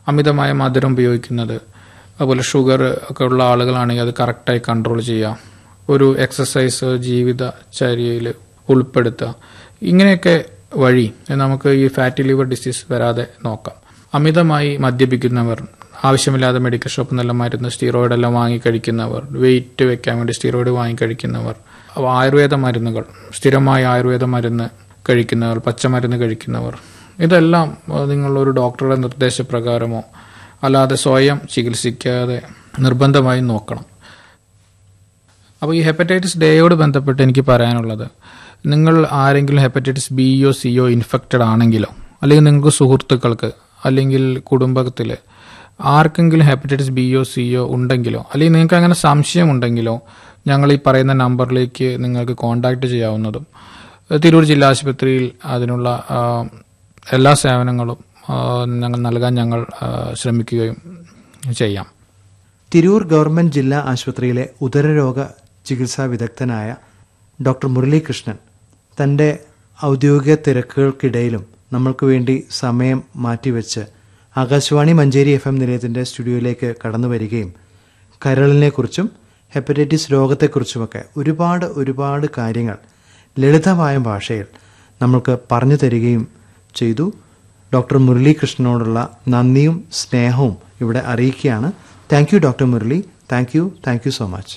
അമിതമായ മധുരം ഉപയോഗിക്കുന്നത് അതുപോലെ ഷുഗർ ഒക്കെ ഉള്ള ആളുകളാണെങ്കിൽ അത് കറക്റ്റായി കൺട്രോൾ ചെയ്യുക ഒരു എക്സസൈസ് ജീവിതചര്യയിൽ ഉൾപ്പെടുത്തുക ഇങ്ങനെയൊക്കെ വഴി നമുക്ക് ഈ ഫാറ്റി ലിവർ ഡിസീസ് വരാതെ നോക്കാം അമിതമായി മദ്യപിക്കുന്നവർ ആവശ്യമില്ലാതെ മെഡിക്കൽ ഷോപ്പിൽ നിന്നെല്ലാം മരുന്ന് സ്റ്റീറോയിഡ് എല്ലാം വാങ്ങി കഴിക്കുന്നവർ വെയിറ്റ് വെക്കാൻ വേണ്ടി സ്റ്റീറോയിഡ് വാങ്ങി കഴിക്കുന്നവർ അപ്പൊ ആയുർവേദ മരുന്നുകൾ സ്ഥിരമായി ആയുർവേദ മരുന്ന് കഴിക്കുന്നവർ പച്ചമരുന്ന് കഴിക്കുന്നവർ ഇതെല്ലാം അഹ് നിങ്ങളൊരു ഡോക്ടറുടെ നിർദ്ദേശപ്രകാരമോ അല്ലാതെ സ്വയം ചികിത്സിക്കാതെ നിർബന്ധമായും നോക്കണം അപ്പോൾ ഈ ഹെപ്പറ്റൈറ്റിസ് ഡേയോട് ബന്ധപ്പെട്ട് എനിക്ക് പറയാനുള്ളത് നിങ്ങൾ ആരെങ്കിലും ഹെപ്പറ്റൈറ്റിസ് ബിയോ സിയോ ഇൻഫെക്റ്റഡ് ആണെങ്കിലോ അല്ലെങ്കിൽ നിങ്ങൾക്ക് സുഹൃത്തുക്കൾക്ക് അല്ലെങ്കിൽ കുടുംബത്തിൽ ആർക്കെങ്കിലും ഹെപ്പറ്റൈറ്റിസ് ബിയോ സിയോ ഉണ്ടെങ്കിലോ അല്ലെങ്കിൽ നിങ്ങൾക്ക് അങ്ങനെ സംശയമുണ്ടെങ്കിലോ ഞങ്ങൾ ഈ പറയുന്ന നമ്പറിലേക്ക് നിങ്ങൾക്ക് കോൺടാക്ട് ചെയ്യാവുന്നതും തിരൂർ ജില്ലാ ആശുപത്രിയിൽ അതിനുള്ള ആ, എല്ലാ സേവനങ്ങളും ആ, ഞങ്ങൾ നൽകാൻ ഞങ്ങൾ ആ, ശ്രമിക്കുകയും ചെയ്യാം തിരൂർ ഗവൺമെന്റ് ജില്ലാ ആശുപത്രിയിലെ ഉദരരോഗ ചികിത്സാ വിദഗ്ധനായ ഡോക്ടർ മുരളീകൃഷ്ണൻ തൻ്റെ ഔദ്യോഗിക തിരക്കുകൾക്കിടയിലും നമ്മൾക്ക് വേണ്ടി സമയം മാറ്റിവെച്ച് ആകാശവാണി മഞ്ചേരി എഫ് എം നിലയത്തിൻ്റെ സ്റ്റുഡിയോയിലേക്ക് കടന്നു വരികയും കരളിനെക്കുറിച്ചും ഹെപ്പറ്റൈറ്റിസ് രോഗത്തെക്കുറിച്ചുമൊക്കെ ഒരുപാട് ഒരുപാട് കാര്യങ്ങൾ ലളിതമായ ഭാഷയിൽ നമ്മൾക്ക് പറഞ്ഞു തരികയും ചെയ്തു ഡോക്ടർ മുരളീകൃഷ്ണനോടുള്ള നന്ദിയും സ്നേഹവും ഇവിടെ അറിയിക്കുകയാണ് thank you doctor Murali thank you thank you so much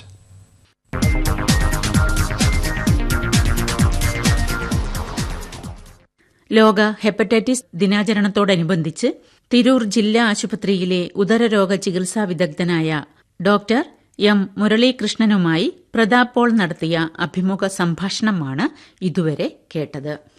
ലോക ഹെപ്പറ്റൈറ്റിസ് ദിനാചരണത്തോടനുബന്ധിച്ച് തിരൂർ ജില്ലാ ആശുപത്രിയിലെ ഉദരരോഗ ചികിത്സാ വിദഗ്ധനായ ഡോക്ടർ എം മുരളീകൃഷ്ണനുമായി പ്രതാപ് പോൾ നടത്തിയ അഭിമുഖ സംഭാഷണമാണ് ഇതുവരെ കേട്ടത്